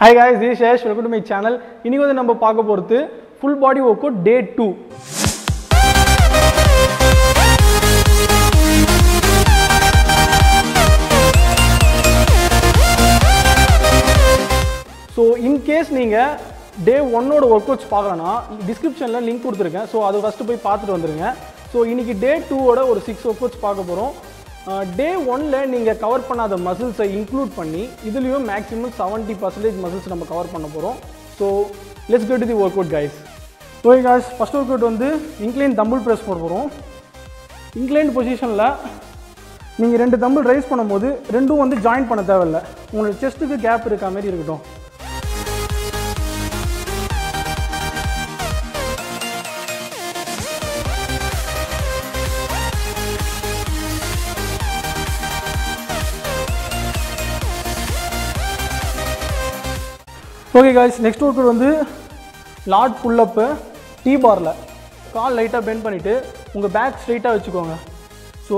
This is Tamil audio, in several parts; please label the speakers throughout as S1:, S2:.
S1: hi guys this is Shesh welcome to my channel இன்னைக்கு வந்து நம்ம பார்க்க போகிறது full body workout day two so in case நீங்கள் டே ஒன்னோட ஒர்க் அவுட்ஸ் பார்க்கலன்னா டிஸ்கிரிப்ஷனில் லிங்க் கொடுத்துருக்கேன் ஸோ அதை ஃபஸ்ட்டு போய் பார்த்துட்டு வந்துருங்க ஸோ இன்னைக்கு டே டூவோட ஒரு சிக்ஸ் ஒர்க் அவுட்ஸ் பார்க்க போகிறோம் டே ஒன்ல நீங்கள் கவர் பண்ணாத மசில்ஸை இன்க்ளூட் பண்ணி இதுலேயும் மேக்ஸிமம் செவன்ட்டி பர்சன்டேஜ் மசில்ஸ் நம்ம கவர் பண்ண போகிறோம் so let's get the workout guys okay guys first workout வந்து இன்க்ளைன் தம்பிள் ப்ரெஸ் போட போகிறோம் இன்க்ளைன் பொசிஷனில் நீங்கள் ரெண்டு தம்பிள் ரைஸ் பண்ணும்போது ரெண்டும் வந்து ஜாயின் பண்ண தேவையில்ல உங்களோட செஸ்ட்டுக்கு கேப் இருக்க மாதிரி இருக்கட்டும் ஓகே காய்ஸ் நெக்ஸ்ட் ஒர்க் வந்து லாட் புல்லப்பு டீ பாரில் கால் லைட்டாக பெண்ட் பண்ணிவிட்டு உங்கள் பேக் ஸ்ட்ரைட்டாக வச்சுக்கோங்க ஸோ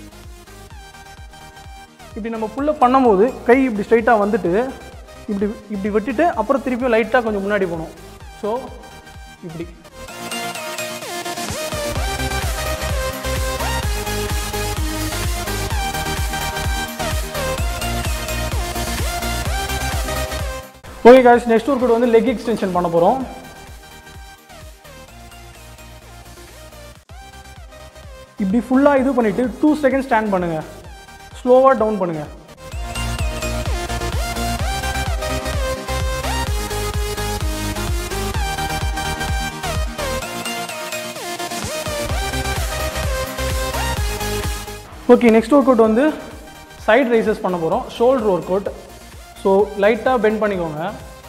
S1: இப்படி நம்ம புல்லப் பண்ணும்போது கை இப்படி ஸ்ட்ரைட்டாக வந்துட்டு இப்படி இப்படி வெட்டிட்டு அப்புறம் திருப்பியும் லைட்டாக கொஞ்சம் முன்னாடி போகணும் ஸோ இப்படி ஓகே காய்ஸ் நெக்ஸ்ட் ஒர்க் வந்து லெக் எக்ஸ்டென்ஷன் பண்ண போகிறோம் இப்படி ஃபுல்லாக இது பண்ணிவிட்டு டூ செகண்ட் ஸ்டாண்ட் பண்ணுங்கள் ஸ்லோவாக டவுன் பண்ணுங்கள் ஓகே நெக்ஸ்ட் ஒர்க் அவுட் வந்து சைட் ரைசஸ் பண்ண போகிறோம் ஷோல்டர் ஒர்க் அவுட் ஸோ லைட்டாக பெண்ட் பண்ணிக்கோங்க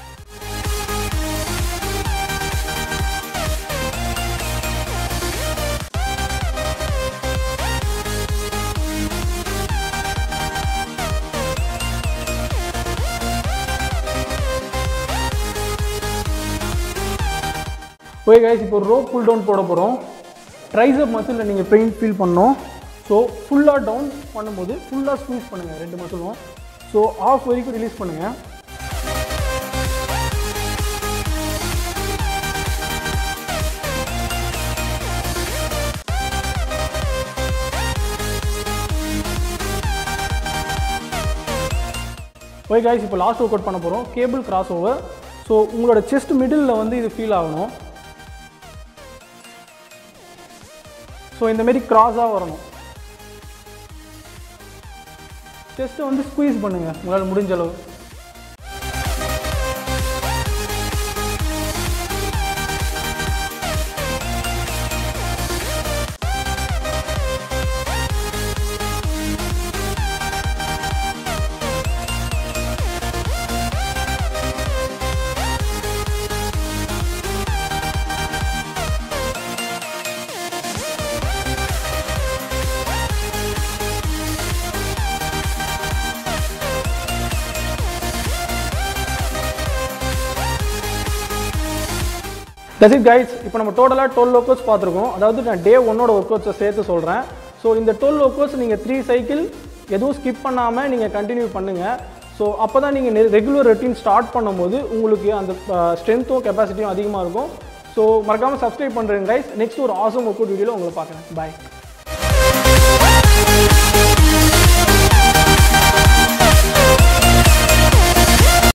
S1: ஓகே கைஸ் இப்போ ரோப் புல் டவுன் போட போகிறோம் ட்ரைசப் மசிலில் நீங்கள் பெயின் ஃபீல் பண்ணணும் ஸோ ஃபுல்லாக டவுன் பண்ணும்போது ஃபுல்லாக ஸ்க்வீஸ் பண்ணுங்கள் ரெண்டு மசிலும் ஸோ ஆஃப் வரைக்கும் ரிலீஸ் பண்ணுங்கள் ஓகே காய்ஸ் இப்போ லாஸ்ட் ஒர்க் அவுட் பண்ண போகிறோம் கேபிள் கிராஸ் ஓவர் ஸோ உங்களோட செஸ்ட் மிடில் வந்து இது ஃபீல் ஆகணும் ஸோ இந்த மாதிரி கிராஸாக வரணும் செஸ்ட்டை வந்து ஸ்குவீஸ் பண்ணுங்கள் உங்களால் முடிஞ்ச அளவு தட் இட் கைஸ் இப்போ நம்ம டோட்டலாக டுவெல் ஒர்க் அவுட்ஸ் பார்த்துருக்கோம் அதாவது நான் டே ஒன்னோட ஒர்க் அவுட்ஸை சேர்த்து சொல்கிறேன் ஸோ இந்த டுவெல் ஒர்க் அவுட்ஸ் நீங்கள் த்ரீ சைக்கிள் எதுவும் ஸ்கிப் பண்ணாமல் நீங்கள் கண்டினியூ பண்ணுங்கள் ஸோ அப்போ தான் நீங்கள் ரெகுலர் ரொட்டீன் ஸ்டார்ட் பண்ணும்போது உங்களுக்கு அந்த ஸ்ட்ரென்த்தும் கெப்பாசிட்டியும் அதிகமாக இருக்கும் ஸோ மறக்காமல் சப்ஸ்கிரைப் பண்ணுறேன் கைஸ் நெக்ஸ்ட் ஒரு ஆசம் ஒர்க் அவுட் வீடியோவில் உங்களை பார்க்குறேன் பாய்